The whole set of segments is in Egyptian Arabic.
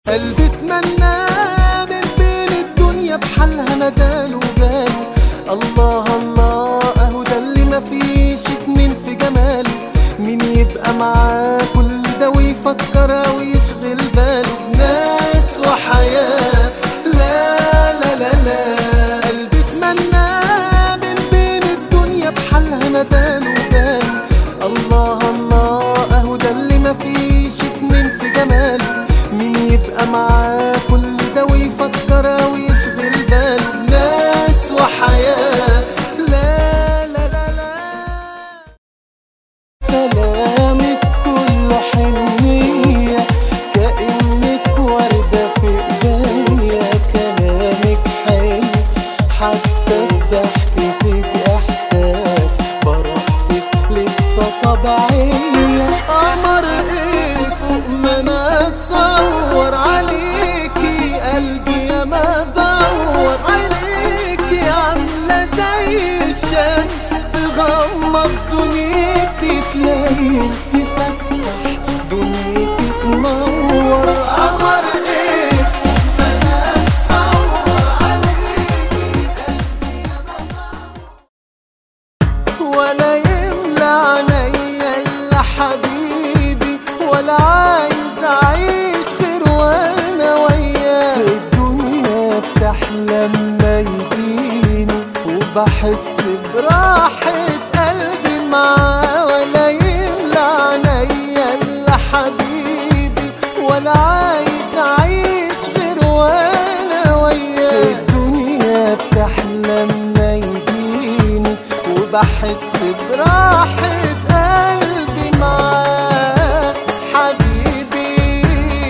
قلبي اتمنى من بين الدنيا بحالها نداله وجاله الله الله اهو ده اللي مفيش اتنين في جماله مين يبقى معاه كل ده ويفكر ويشغل باله بناس وحياة لا لا لا لا قلبي اتمنى من بين الدنيا بحالها نداله وجاله الله الله اهو ده اللي مفيش اتنين في جماله مين يبقى معاه كل ده ويفكر ويشغل باله ناس وحياة لا لا لا لا سلامك كله حنية كأنك وردة في ايديا كلامك حلو حتى في ضحكتك احساس براحتك لسه طبيعية قمر ايه فوق ما انا اتصور عليكي قلبي يا ما دور عليكي عاملة زي الشمس تغمض دنيتي تليل تفتح دنيتي تنور قمر ايه فوق ما انا اتصور عليكي ولا يملى عينيا الا حبيبي ولا عايز اعيش غير وانا وياه الدنيا بتحلم ما يجيني وبحس براحة قلبي معاه ولا يملى عينيا الا حبيبي ولا عايز اعيش غير وانا وياه الدنيا بتحلم ما يجيني وبحس براحة قلبي معاه حبيبي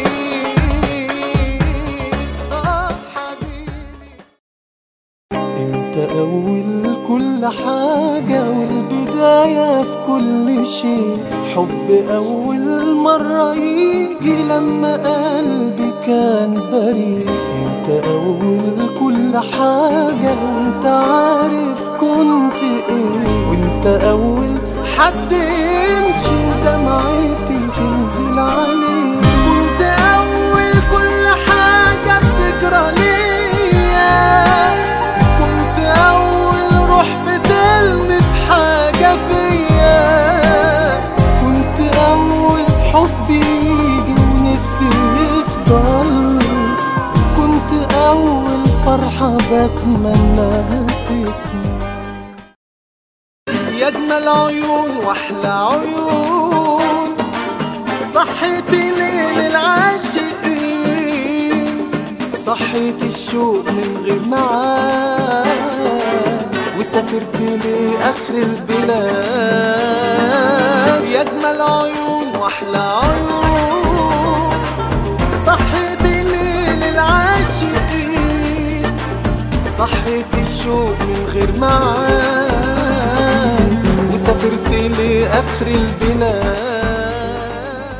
آه حبيبي انت اول كل حاجة والبداية في كل شيء حب اول مرة يجي لما قلبي كان بريء انت اول كل حاجة وانت عارف كنت ايه وانت اول حد يمشي ودمعتي تنزل عليه كنت اول كل حاجة بتجرى ليا كنت أول روح بتلمس حاجة فيا كنت أول حب يجي ونفسي يفضل كنت أول فرحة بتمناها تكمل يا أجمل عيون وأحلى عيون صحيتي ليل العاشقين صحيت الشوق من غير معاد وسافرت لآخر البلاد يا أجمل عيون وأحلى عيون صحيت ليل العاشقين صحيت الشوق من غير معاد وسافرت لآخر البلاد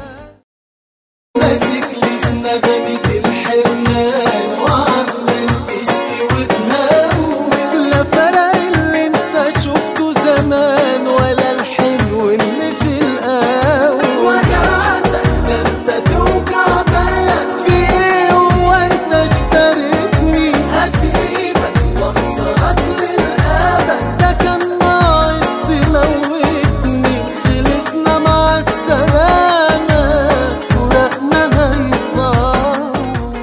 ماسك لي في نغمة الحرمان وعمال بشتي وتهون لا فرق اللي انت شفته زمان ولا الحلو اللي في الأول وجعتك ده انت توجع بالك في ايه هو انت اشتريتني هسيبك واخسرك للأبد ده كان ناقص تموتني خلصنا مع السلامة ورقنا هيطول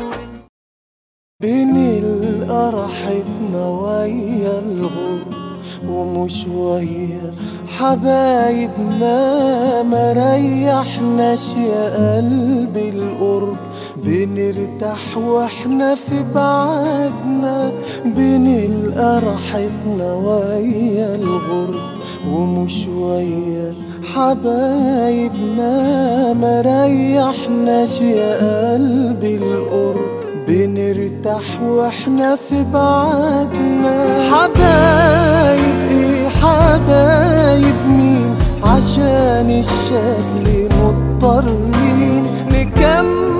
بين القرحتنا ويا الغرب ومش ويا حبايبنا ما ريحناش يا قلبي القرب بنرتاح واحنا في بعدنا بين القرحتنا ويا الغرب ومش ويا حبايبنا ما ريحناش يا قلبي القرب بنرتاح واحنا في بعدنا حبايب ايه حبايب مين عشان الشكل مضطرين نكمل